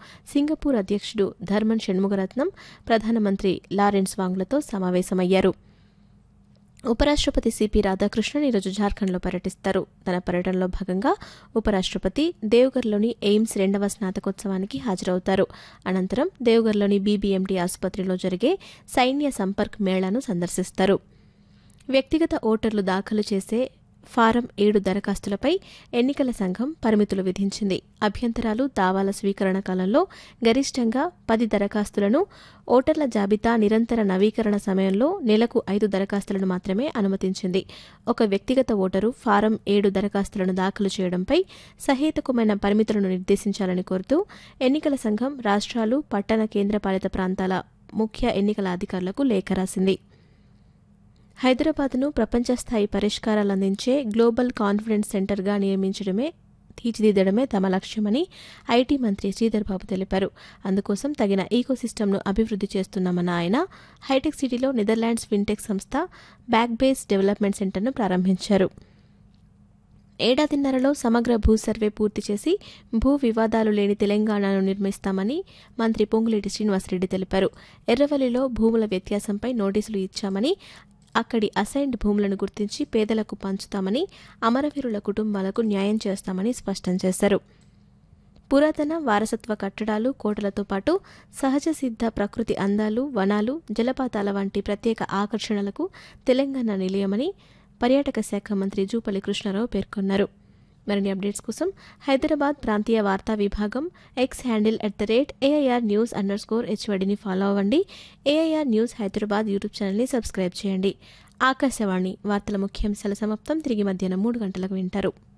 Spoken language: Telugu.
సింగపూర్ అధ్యక్షుడు ధర్మన్ షణ్ముగరత్నం ప్రధానమంత్రి లారెన్స్ వాంగ్లతో సమావేశమయ్యారు ఉపరాష్ట్రపతి సిపి రాధాకృష్ణన్ ఈరోజు జార్ఖండ్లో పర్యటిస్తారు తన పర్యటనలో భాగంగా ఉపరాష్ట్రపతి దేవ్గర్లోని ఎయిమ్స్ రెండవ స్నాతకోత్సవానికి హాజరవుతారు అనంతరం దేవ్గర్లోని బీబీఎంటీ ఆసుపత్రిలో జరిగే సైన్య సంపర్క్ మేళాను సందర్శిస్తారు వ్యక్తిగత ఓటర్లు దాఖలు చేసే ఫారం ఏడు దరఖాస్తులపై ఎన్నికల సంఘం పరిమితులు విధించింది అభ్యంతరాలు దావాల స్వీకరణ కాలంలో గరిష్టంగా పది దరఖాస్తులను ఓటర్ల జాబితా నిరంతర నవీకరణ సమయంలో నెలకు ఐదు దరఖాస్తులను మాత్రమే అనుమతించింది ఒక వ్యక్తిగత ఓటరు ఫారం ఏడు దరఖాస్తులను దాఖలు చేయడంపై సహేతుకమైన పరిమితులను నిర్దేశించాలని కోరుతూ ఎన్నికల సంఘం రాష్ట్రాలు పట్టణ కేంద్రపాలిత ప్రాంతాల ముఖ్య ఎన్నికల అధికారులకు లేఖ రాసింది హైదరాబాద్ను ప్రపంచ స్థాయి పరిష్కారాలు అందించే గ్లోబల్ కాన్ఫిడెన్స్ సెంటర్గా నియమించడమే తీర్చిదిద్దడమే తమ లక్ష్యమని ఐటీ మంత్రి శ్రీధర్ బాబు తెలిపారు అందుకోసం తగిన ఈకోసిస్టమ్ను అభివృద్ధి చేస్తున్నామన్న ఆయన హైటెక్ సిటీలో నెదర్లాండ్స్ ఫిన్టెక్ సంస్థ బ్యాక్ బేస్ డెవలప్మెంట్ సెంటర్ను ప్రారంభించారు ఏడాదిన్నరలో సమగ్ర భూ సర్వే పూర్తి చేసి భూ వివాదాలు లేని తెలంగాణను నిర్మిస్తామని మంత్రి పొంగులేటి శ్రీనివాసరెడ్డి తెలిపారు ఎర్రవల్లిలో భూముల వ్యత్యాసంపై నోటీసులు ఇచ్చామని అక్కడి అసైన్డ్ భూములను గుర్తించి పేదలకు పంచుతామని అమరవీరుల కుటుంబాలకు న్యాయం చేస్తామని స్పష్టం చేశారు పురాతన వారసత్వ కట్టడాలు కోటలతో పాటు సహజ సిద్ధ ప్రకృతి అందాలు వనాలు జలపాతాల వంటి ప్రత్యేక ఆకర్షణలకు తెలంగాణ నిలయమని పర్యాటక శాఖ మంత్రి జూపల్లి కృష్ణారావు పేర్కొన్నారు మరిన్ని అప్డేట్స్ కోసం హైదరాబాద్ ప్రాంతీయ వార్తా విభాగం X handle at the rate AIR news underscore హెచ్వడిని ఫాలో అవ్వండి ఏఐఆర్ న్యూస్ హైదరాబాద్ యూట్యూబ్ ఛానల్ని సబ్స్క్రైబ్ చేయండి ఆకాశవాణి వార్తల ముఖ్యాంశాల సమాప్తం తిరిగి మధ్యాహ్నం మూడు గంటలకు వింటారు